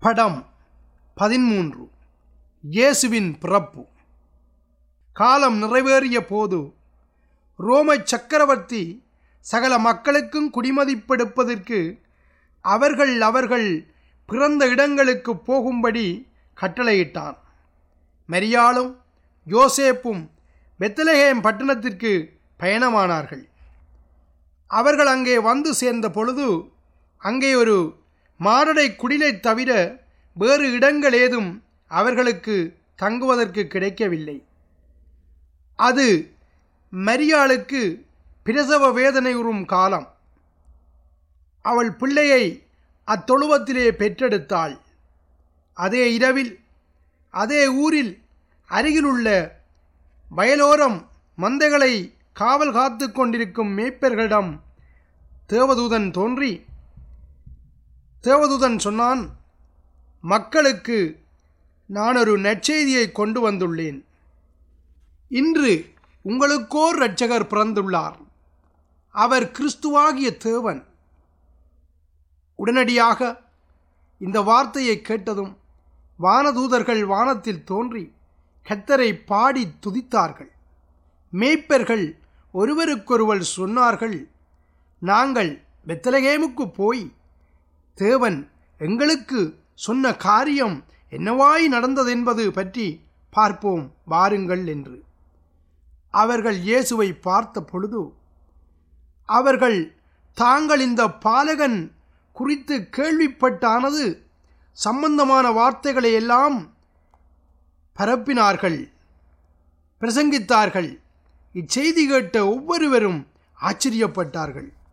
படம் பதிமூன்று இயேசுவின் பிறப்பு காலம் நிறைவேறிய போது ரோம சக்கரவர்த்தி சகல மக்களுக்கும் குடிமதிப்பெடுப்பதற்கு அவர்கள் அவர்கள் பிறந்த இடங்களுக்கு போகும்படி கட்டளையிட்டான் மரியாளும் யோசேப்பும் பெத்தலகேம் பட்டணத்திற்கு பயணமானார்கள் அவர்கள் அங்கே வந்து சேர்ந்த பொழுது அங்கே ஒரு மாரடை குடிலை தவிர வேறு இடங்கள் ஏதும் அவர்களுக்கு தங்குவதற்கு கிடைக்கவில்லை அது மரியாளுக்கு பிரசவ வேதனை உறும் காலம் அவள் பிள்ளையை அத்தொழுவத்திலே பெற்றெடுத்தாள் அதே இரவில் அதே ஊரில் அருகிலுள்ள வயலோரம் மந்தைகளை காவல் காத்து கொண்டிருக்கும் மேய்ப்பர்களிடம் தேவதூதன் தோன்றி தேவதூதன் சொன்னான் மக்களுக்கு நான் ஒரு நற்செய்தியை கொண்டு வந்துள்ளேன் இன்று உங்களுக்கோர் இரட்சகர் பிறந்துள்ளார் அவர் கிறிஸ்துவாகிய தேவன் உடனடியாக இந்த வார்த்தையை கேட்டதும் வானதூதர்கள் வானத்தில் தோன்றி கத்தரை பாடி துதித்தார்கள் மேய்ப்பர்கள் ஒருவருக்கொருவர் சொன்னார்கள் நாங்கள் பெத்தலகேமுக்கு போய் தேவன் எங்களுக்கு சொன்ன காரியம் என்னவாய் நடந்ததென்பது பற்றி பார்ப்போம் வாருங்கள் என்று அவர்கள் இயேசுவை பார்த்த பொழுது அவர்கள் தாங்கள் இந்த பாலகன் குறித்து கேள்விப்பட்டானது சம்பந்தமான வார்த்தைகளை எல்லாம் பரப்பினார்கள் பிரசங்கித்தார்கள் இச்செய்தி கேட்ட ஒவ்வொருவரும் ஆச்சரியப்பட்டார்கள்